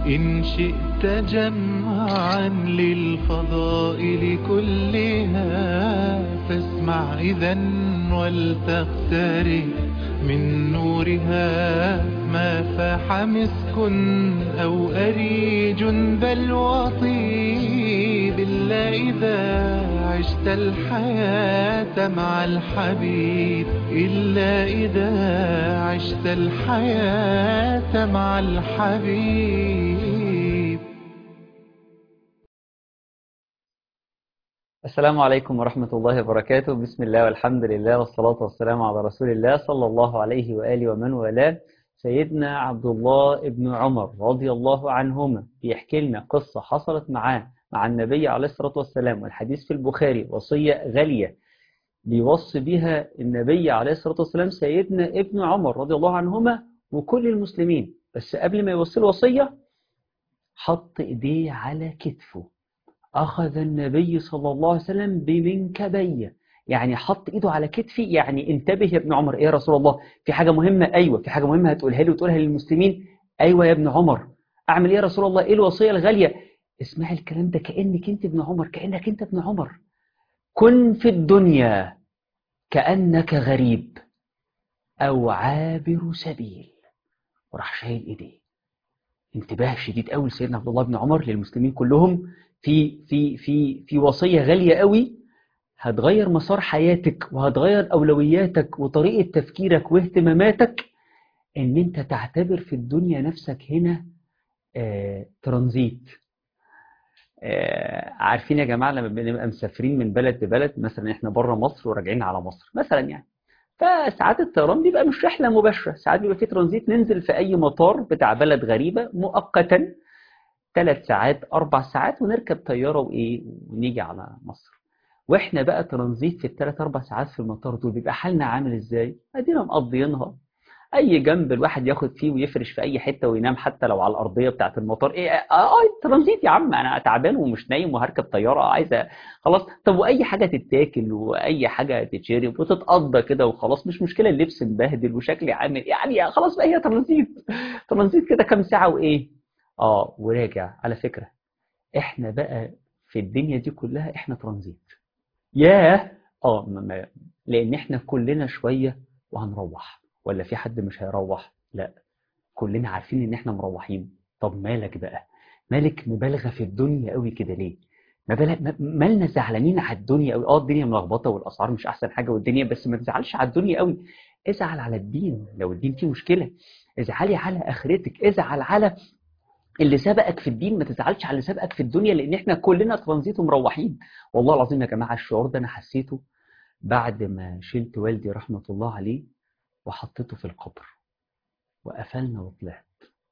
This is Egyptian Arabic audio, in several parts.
إن شئت جمعا للفضائل كلها فاسمع إذا ولتقترب من نورها ما فاح مسك أو أريج بل وطيب إلا إذا عشت الحياة مع الحبيب إلا إذا عشت الحياة مع الحبيب السلام عليكم ورحمة الله وبركاته بسم الله والحمد لله والصلاة والسلام على رسول الله صلى الله عليه وآله ومن والاه سيدنا عبد الله ابن عمر رضي الله عنهما بيحكي لنا قصة حصلت معاه مع النبي عليه الصلاة والسلام والحديث في البخاري وصية غالية بيوصي بها النبي عليه الصلاة والسلام سيدنا ابن عمر رضي الله عنهما وكل المسلمين بس قبل ما يوصي الوصية حط ايديه على كتفه أخذ النبي صلى الله عليه وسلم بمنكبيه يعني حط إيده على كتفي يعني انتبه يا ابن عمر إيه يا رسول الله في حاجة مهمة أيوة في حاجة مهمة هتقولها لي وتقولها للمسلمين أيوة يا ابن عمر أعمل إيه يا رسول الله إيه الوصية الغالية اسمعي الكلام ده كأنك أنت ابن عمر كأنك أنت ابن عمر كن في الدنيا كأنك غريب أو عابر سبيل وراح شايل إيديه انتباه شديد قوي لسيدنا عبد الله بن عمر للمسلمين كلهم في في في في وصية غالية قوي هتغير مسار حياتك وهتغير أولوياتك وطريقة تفكيرك واهتماماتك إن أنت تعتبر في الدنيا نفسك هنا آه ترانزيت آه عارفين يا جماعة لما بنبقى مسافرين من بلد لبلد مثلا إحنا بره مصر وراجعين على مصر مثلا يعني فساعات الطيران بيبقى مش رحلة مباشرة ساعات بيبقى في ترانزيت ننزل في أي مطار بتاع بلد غريبة مؤقتا ثلاث ساعات أربع ساعات ونركب طيارة وإيه ونيجي على مصر واحنا بقى ترانزيت في الثلاث اربع ساعات في المطار دول بيبقى حالنا عامل ازاي ادينا مقضيينها اي جنب الواحد ياخد فيه ويفرش في اي حته وينام حتى لو على الارضيه بتاعه المطار ايه اه ترانزيت يا عم انا تعبان ومش نايم وهركب طياره عايزه خلاص طب واي حاجه تتاكل واي حاجه تتشرب وتتقضى كده وخلاص مش مشكله اللبس مبهدل وشكلي عامل يعني خلاص بقى هي ترانزيت ترانزيت كده كام ساعه وايه اه وراجع على فكره احنا بقى في الدنيا دي كلها احنا ترانزيت ياه اه ما لان احنا كلنا شويه وهنروح ولا في حد مش هيروح لا كلنا عارفين ان احنا مروحين طب مالك بقى مالك مبالغه في الدنيا قوي كده ليه مالنا زعلانين على الدنيا قوي اه الدنيا ملخبطه والاسعار مش احسن حاجه والدنيا بس ما تزعلش على الدنيا قوي ازعل على الدين لو الدين فيه مشكله ازعلي على اخرتك ازعل على اللي سبقك في الدين ما تزعلش على اللي سبقك في الدنيا لان احنا كلنا ترانزيت ومروحين والله العظيم يا جماعه الشعور ده انا حسيته بعد ما شلت والدي رحمه الله عليه وحطيته في القبر وقفلنا وطلعت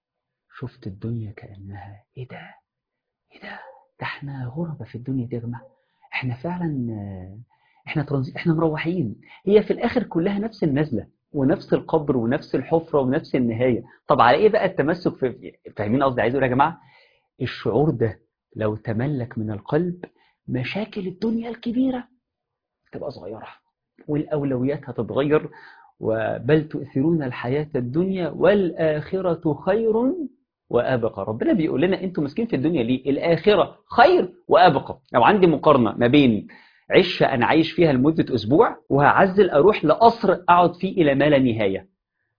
شفت الدنيا كانها ايه ده ايه ده ده احنا غربة في الدنيا دي يا جماعه احنا فعلا احنا ترانزيت احنا مروحين هي في الاخر كلها نفس النزله ونفس القبر ونفس الحفرة ونفس النهاية طب على ايه بقى التمسك في فاهمين قصدي عايز اقول يا جماعة الشعور ده لو تملك من القلب مشاكل الدنيا الكبيرة تبقى صغيرة والأولويات هتتغير وبل تؤثرون الحياة الدنيا والآخرة خير وأبقى ربنا بيقول لنا انتوا ماسكين في الدنيا ليه الآخرة خير وأبقى لو عندي مقارنة ما بين عشة أنا عايش فيها لمدة أسبوع وهعزل أروح لقصر أقعد فيه إلى ما لا نهاية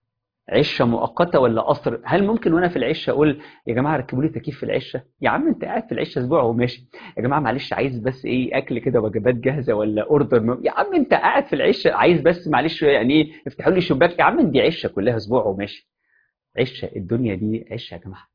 عشة مؤقتة ولا قصر هل ممكن وأنا في العشة أقول يا جماعة ركبوا لي تكييف في العشة يا عم أنت قاعد في العشة أسبوع وماشي يا جماعة معلش عايز بس إيه أكل كده وجبات جاهزة ولا أوردر يا عم أنت قاعد في العشة عايز بس معلش يعني إيه افتحوا لي شباك يا عم دي عشة كلها أسبوع وماشي عشة الدنيا دي عشة يا جماعة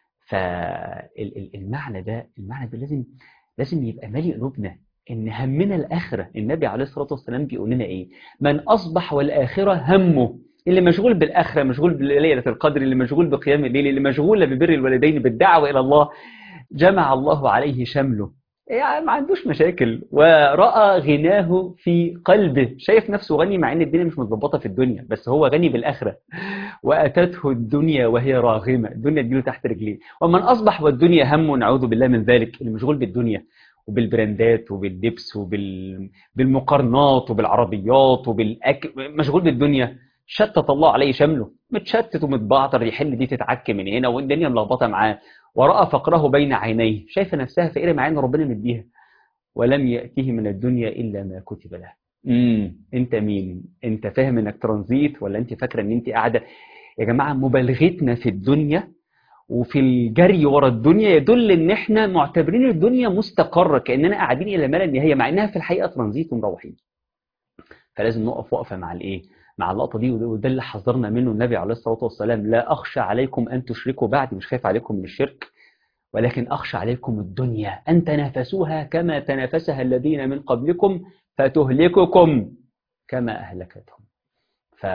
فالمعنى ده المعنى ده لازم لازم يبقى مالي قلوبنا ان همنا الاخره النبي عليه الصلاه والسلام بيقول لنا ايه من اصبح والاخره همه اللي مشغول بالاخره مشغول بليله القدر اللي مشغول بقيام الليل اللي مشغول ببر الوالدين بالدعوه الى الله جمع الله عليه شمله يعني ما عندوش مشاكل وراى غناه في قلبه شايف نفسه غني مع ان الدنيا مش متظبطه في الدنيا بس هو غني بالاخره واتته الدنيا وهي راغمه الدنيا تجيله تحت رجليه ومن اصبح والدنيا هم نعوذ بالله من ذلك اللي مشغول بالدنيا وبالبراندات وباللبس وبالمقارنات وبالعربيات وبالاكل مشغول بالدنيا شتت الله عليه شمله متشتت ومتبعتر يحل دي تتعك من هنا والدنيا ملخبطه معاه ورأى فقره بين عينيه شايفه نفسها فقيره مع ان ربنا مديها ولم يأتيه من الدنيا إلا ما كتب له امم انت مين انت فاهم انك ترانزيت ولا انت فاكره ان انت قاعده يا جماعه مبالغتنا في الدنيا وفي الجري ورا الدنيا يدل ان احنا معتبرين الدنيا مستقره كاننا قاعدين الى ما لا نهايه مع انها في الحقيقه ترانزيت ومروحين فلازم نقف وقفه مع الايه مع اللقطه دي وده اللي حذرنا منه النبي عليه الصلاه والسلام لا اخشى عليكم ان تشركوا بعدي مش خايف عليكم من الشرك ولكن أخشى عليكم الدنيا أن تنافسوها كما تنافسها الذين من قبلكم فتهلككم كما أهلكتهم ف...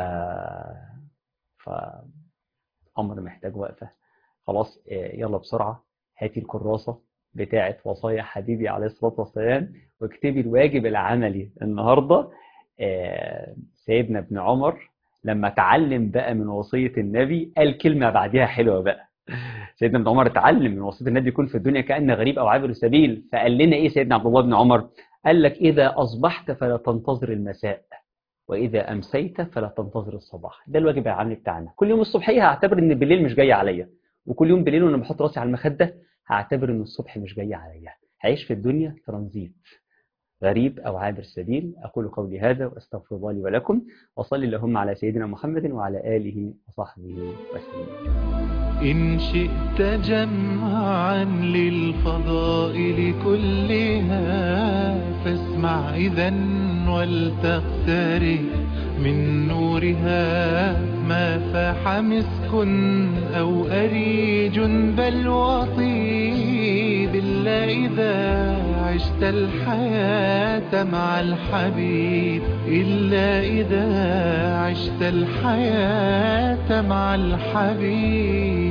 ف... أمر محتاج وقفة خلاص يلا بسرعة هاتي الكراسة بتاعة وصايا حبيبي عليه الصلاة والسلام واكتبي الواجب العملي النهاردة سيدنا ابن عمر لما تعلم بقى من وصية النبي قال كلمة بعدها حلوة بقى سيدنا ابن عمر اتعلم من وصيه النبي يكون في الدنيا كأن غريب أو عابر سبيل فقال لنا إيه سيدنا عبد الله بن عمر قال لك إذا أصبحت فلا تنتظر المساء وإذا أمسيت فلا تنتظر الصباح ده الواجب العملي بتاعنا كل يوم الصبحية هعتبر إن بالليل مش جاي عليا وكل يوم بالليل وأنا بحط راسي على المخدة هعتبر إن الصبح مش جاي عليا هعيش في الدنيا ترانزيت غريب أو عابر سبيل أقول قولي هذا وأستغفر الله لي ولكم وصلي اللهم على سيدنا محمد وعلى آله وصحبه وسلم إن شئت جمعا للفضائل كلها فاسمع إذا ولتقترب من نورها ما فاح مسك أو أريج بل وطيب إلا إذا عشت الحياة مع الحبيب إلا إذا عشت الحياة مع الحبيب